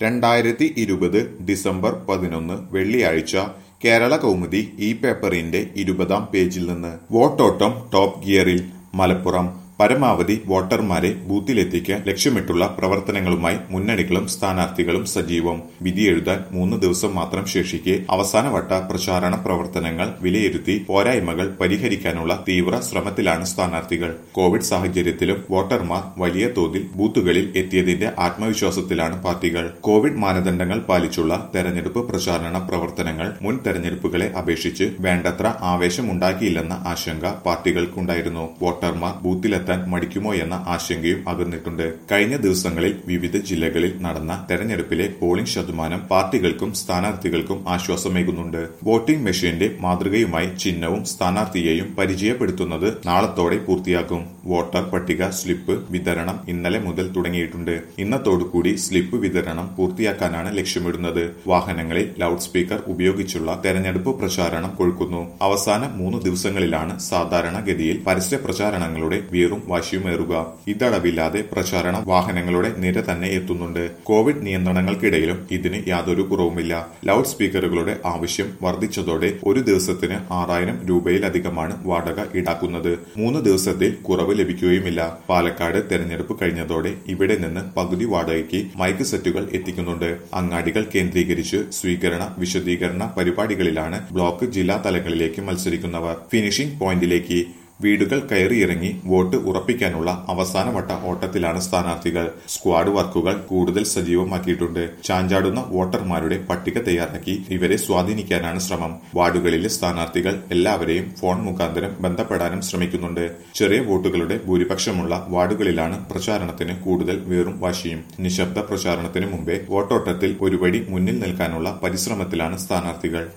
രണ്ടായിരത്തി ഇരുപത് ഡിസംബർ പതിനൊന്ന് വെള്ളിയാഴ്ച കേരള കൗമുദി ഈ പേപ്പറിന്റെ ഇരുപതാം പേജിൽ നിന്ന് വോട്ടോട്ടം ടോപ്പ് ഗിയറിൽ മലപ്പുറം പരമാവധി വോട്ടർമാരെ ബൂത്തിലെത്തിക്കാൻ ലക്ഷ്യമിട്ടുള്ള പ്രവർത്തനങ്ങളുമായി മുന്നണികളും സ്ഥാനാർത്ഥികളും സജീവം വിധിയെഴുതാൻ മൂന്ന് ദിവസം മാത്രം ശേഷിക്കെ അവസാനവട്ട പ്രചാരണ പ്രവർത്തനങ്ങൾ വിലയിരുത്തി പോരായ്മകൾ പരിഹരിക്കാനുള്ള തീവ്ര ശ്രമത്തിലാണ് സ്ഥാനാർത്ഥികൾ കോവിഡ് സാഹചര്യത്തിലും വോട്ടർമാർ വലിയ തോതിൽ ബൂത്തുകളിൽ എത്തിയതിന്റെ ആത്മവിശ്വാസത്തിലാണ് പാർട്ടികൾ കോവിഡ് മാനദണ്ഡങ്ങൾ പാലിച്ചുള്ള തെരഞ്ഞെടുപ്പ് പ്രചാരണ പ്രവർത്തനങ്ങൾ മുൻ തെരഞ്ഞെടുപ്പുകളെ അപേക്ഷിച്ച് വേണ്ടത്ര ആവേശമുണ്ടാക്കിയില്ലെന്ന ആശങ്ക പാർട്ടികൾക്കുണ്ടായിരുന്നു വോട്ടർമാർ ബൂത്തിലെത്താൻ മടിക്കുമോ എന്ന ആശങ്കയും അകന്നിട്ടുണ്ട് കഴിഞ്ഞ ദിവസങ്ങളിൽ വിവിധ ജില്ലകളിൽ നടന്ന തെരഞ്ഞെടുപ്പിലെ പോളിംഗ് ശതമാനം പാർട്ടികൾക്കും സ്ഥാനാർത്ഥികൾക്കും ആശ്വാസമേകുന്നുണ്ട് വോട്ടിംഗ് മെഷീന്റെ മാതൃകയുമായി ചിഹ്നവും സ്ഥാനാർത്ഥിയെയും പരിചയപ്പെടുത്തുന്നത് നാളത്തോടെ പൂർത്തിയാക്കും വോട്ടർ പട്ടിക സ്ലിപ്പ് വിതരണം ഇന്നലെ മുതൽ തുടങ്ങിയിട്ടുണ്ട് ഇന്നത്തോടുകൂടി സ്ലിപ്പ് വിതരണം പൂർത്തിയാക്കാനാണ് ലക്ഷ്യമിടുന്നത് വാഹനങ്ങളിൽ ലൗഡ് സ്പീക്കർ ഉപയോഗിച്ചുള്ള തെരഞ്ഞെടുപ്പ് പ്രചാരണം കൊഴുക്കുന്നു അവസാന മൂന്ന് ദിവസങ്ങളിലാണ് സാധാരണഗതിയിൽ പരസ്യ പ്രചാരണങ്ങളുടെ വീറും വാശിയുമേറുക ഇതളവില്ലാതെ പ്രചാരണ വാഹനങ്ങളുടെ നിര തന്നെ എത്തുന്നുണ്ട് കോവിഡ് നിയന്ത്രണങ്ങൾക്കിടയിലും ഇതിന് യാതൊരു കുറവുമില്ല ലൗഡ് സ്പീക്കറുകളുടെ ആവശ്യം വർദ്ധിച്ചതോടെ ഒരു ദിവസത്തിന് ആറായിരം രൂപയിലധികമാണ് വാടക ഈടാക്കുന്നത് മൂന്ന് ദിവസത്തിൽ കുറവ് ലഭിക്കുകയുമില്ല പാലക്കാട് തെരഞ്ഞെടുപ്പ് കഴിഞ്ഞതോടെ ഇവിടെ നിന്ന് പകുതി വാടകയ്ക്ക് മൈക്ക് സെറ്റുകൾ എത്തിക്കുന്നുണ്ട് അങ്ങാടികൾ കേന്ദ്രീകരിച്ച് സ്വീകരണ വിശദീകരണ പരിപാടികളിലാണ് ബ്ലോക്ക് ജില്ലാ തലങ്ങളിലേക്ക് മത്സരിക്കുന്നവർ ഫിനിഷിംഗ് പോയിന്റിലേക്ക് വീടുകൾ കയറിയിറങ്ങി വോട്ട് ഉറപ്പിക്കാനുള്ള അവസാനവട്ട ഓട്ടത്തിലാണ് സ്ഥാനാർത്ഥികൾ സ്ക്വാഡ് വർക്കുകൾ കൂടുതൽ സജീവമാക്കിയിട്ടുണ്ട് ചാഞ്ചാടുന്ന വോട്ടർമാരുടെ പട്ടിക തയ്യാറാക്കി ഇവരെ സ്വാധീനിക്കാനാണ് ശ്രമം വാർഡുകളിലെ സ്ഥാനാർത്ഥികൾ എല്ലാവരെയും ഫോൺ മുഖാന്തരം ബന്ധപ്പെടാനും ശ്രമിക്കുന്നുണ്ട് ചെറിയ വോട്ടുകളുടെ ഭൂരിപക്ഷമുള്ള വാർഡുകളിലാണ് പ്രചാരണത്തിന് കൂടുതൽ വേറും വാശിയും നിശബ്ദ പ്രചാരണത്തിന് മുമ്പേ വോട്ടോട്ടത്തിൽ ഒരു വഴി മുന്നിൽ നിൽക്കാനുള്ള പരിശ്രമത്തിലാണ് സ്ഥാനാർത്ഥികൾ